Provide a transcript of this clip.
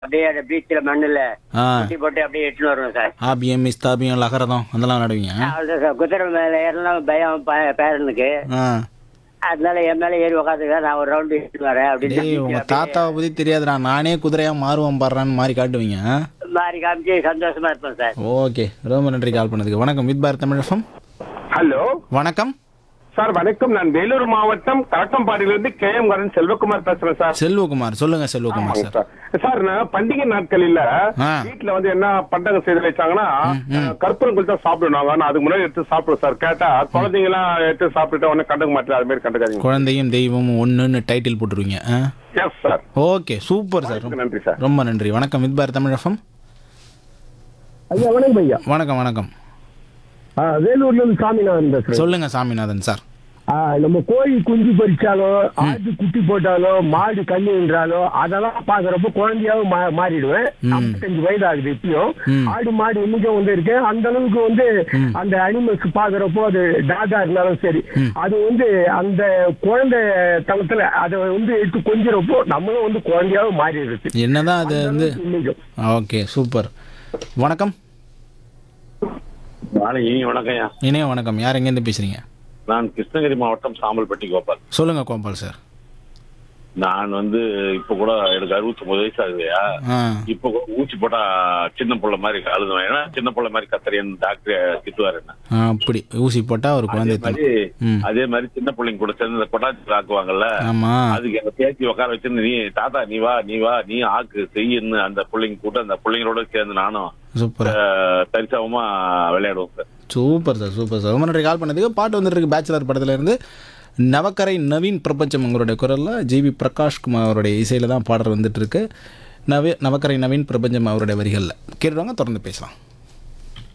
அப்படியே அந்த பீச்சில் மண்ணில் ஆ குட்டி போட்டு அப்படியே எட்டுன்னு வருவோம் சார் ஆபியம் மிஸ்தாபியம் லகரதம் அதெல்லாம் விளையாடுவீங்க அவ்வளோ சார் குதிரை மேலே ஏறலாம் பயம் ப- பேரனுக்கு ஆ அதனால என் மேலே ஏறி உக்காந்துக்க நான் ஒரு ரவுண்டு எட்டு வரேன் அப்படின்னு டேய் உங்க தாத்தாவை பத்தி தெரியாதுடா நானே குதிரையா மாறுவேன் பாடுறான்னு மாதிரி காட்டுவீங்க ஆ? மாறி காமிச்சு சந்தோஷமா இருப்பேன் சார் ஓகே ரொம்ப நன்றி கால் பண்ணதுக்கு வணக்கம் with Bharat Tamil FM. Hello வணக்கம் சார் வணக்கம் நான் வேலூர் மாவட்டம் கலக்கம்பாடியிலிருந்து கே எம் கரன் செல்வகுமார் பேசுறேன் சார் செல்வகுமார் சொல்லுங்க செல்வகுமார் ஆமாங்க சார் சார் சார் நான் பண்டிகை நாட்களில் ஆ. வீட்டுல வந்து என்ன பண்டகம் செய்து வச்சாங்கன்னா கற்பூரம் கொடுத்தா சாப்பிடுவாங்க நான் அதுக்கு முன்னாடி எடுத்து சாப்பிடுவேன் சார் கேட்டா குழந்தைங்க எல்லாம் எடுத்து சாப்பிட்டுட்டு உடனே கண்டுக்க மாட்டேன் அது மாதிரி கண்டுக்காதீங்க குழந்தையும் தெய்வமும் ஒன்றுன்னு டைட்டில் போட்டுருவீங்க ஆ yes sir okay super sir நன்றி சார் ரொம்ப நன்றி வணக்கம் வித் பாரத் தமிழ் FM. ஐயா வணக்கம் ஐயா வணக்கம் வணக்கம் ஆ, வேலூர்ல இருந்து சாமிநாதன் பேசுறேன் சொல்லுங்க சாமிநாதன் சார் ஆ, நம்ம கோழி குஞ்சு பொரிச்சாலோ ஆடு குட்டி போட்டாலோ மாடு கண்ணு என்றாலோ அதெல்லாம் பாக்குறப்ப குழந்தையாவும் மா- மாறிடுவேன் ஐம்பத்தஞ்சு வயது ஆகுது இப்பயும் ஆடு மாடு இன்னைக்கும் வந்து இருக்கு அந்த அளவுக்கு வந்து அந்த அனிமல்ஸ் பாக்குறப்போ அது டாகா இருந்தாலும் சரி அது வந்து அந்த குழந்தை தளத்துல அதை வந்து எடுத்து கொஞ்சிறப்போ நம்மளும் வந்து குழந்தையாவும் மாறிடுது என்னதான் அது வந்து இன்னைக்கும் ஓகே சூப்பர் வணக்கம் நாளைக்கு வணக்கம்யா இணைய வணக்கம் யார் எங்கேருந்து பேசுறீங்க நான் கிருஷ்ணகிரி மாவட்டம் சாம்பல்பட்டி கோபால் சொல்லுங்க கோபால் சார் நான் வந்து இப்ப கூட எனக்கு அறுபத்தொன்பது வயசு ஆகுதுயா ஆ இப்ப கூட ஊசி போட்டா சின்ன புள்ள மாதிரி அழுதுவேன் ஏன்னா சின்ன புள்ள மாதிரி கத்தரியன் டாக்டர் திட்டுவாரு என்ன ஆ, அப்படி ஊசி போட்டா ஒரு அதே குழந்தை மாதிரி ம். அதே மாதிரி சின்ன பிள்ளைங்க கூட சேர்ந்து இந்த கொட்டாச்சி ஆக்குவாங்கல்ல ஆமா அதுக்கு என்ன பேச்சு உட்கார வச்சு நீ தாத்தா நீ வா நீ வா நீ ஆக்கு செய்யுன்னு அந்த பிள்ளைங்க கூட அந்த பிள்ளைங்களோட சேர்ந்து நானும் சூப்பர் அஹ், சரிசமமா விளையாடுவோம் sir super sir super sir ரொம்ப நன்றி கால் பண்ணதுக்கு பாட்டு வந்துட்டு இருக்கு பேச்சுலர் படத்துல இருந்து நவக்கரை நவீன் பிரபஞ்சம் உங்களுடைய குரலில் ஜிவி பிரகாஷ் குமார் அவருடைய இசையில் தான் பாடல் வந்துட்டு இருக்கு நவ நவக்கரை நவீன் பிரபஞ்சம் அவருடைய வரிகளில் கேட்டுவாங்க தொடர்ந்து பேசலாம்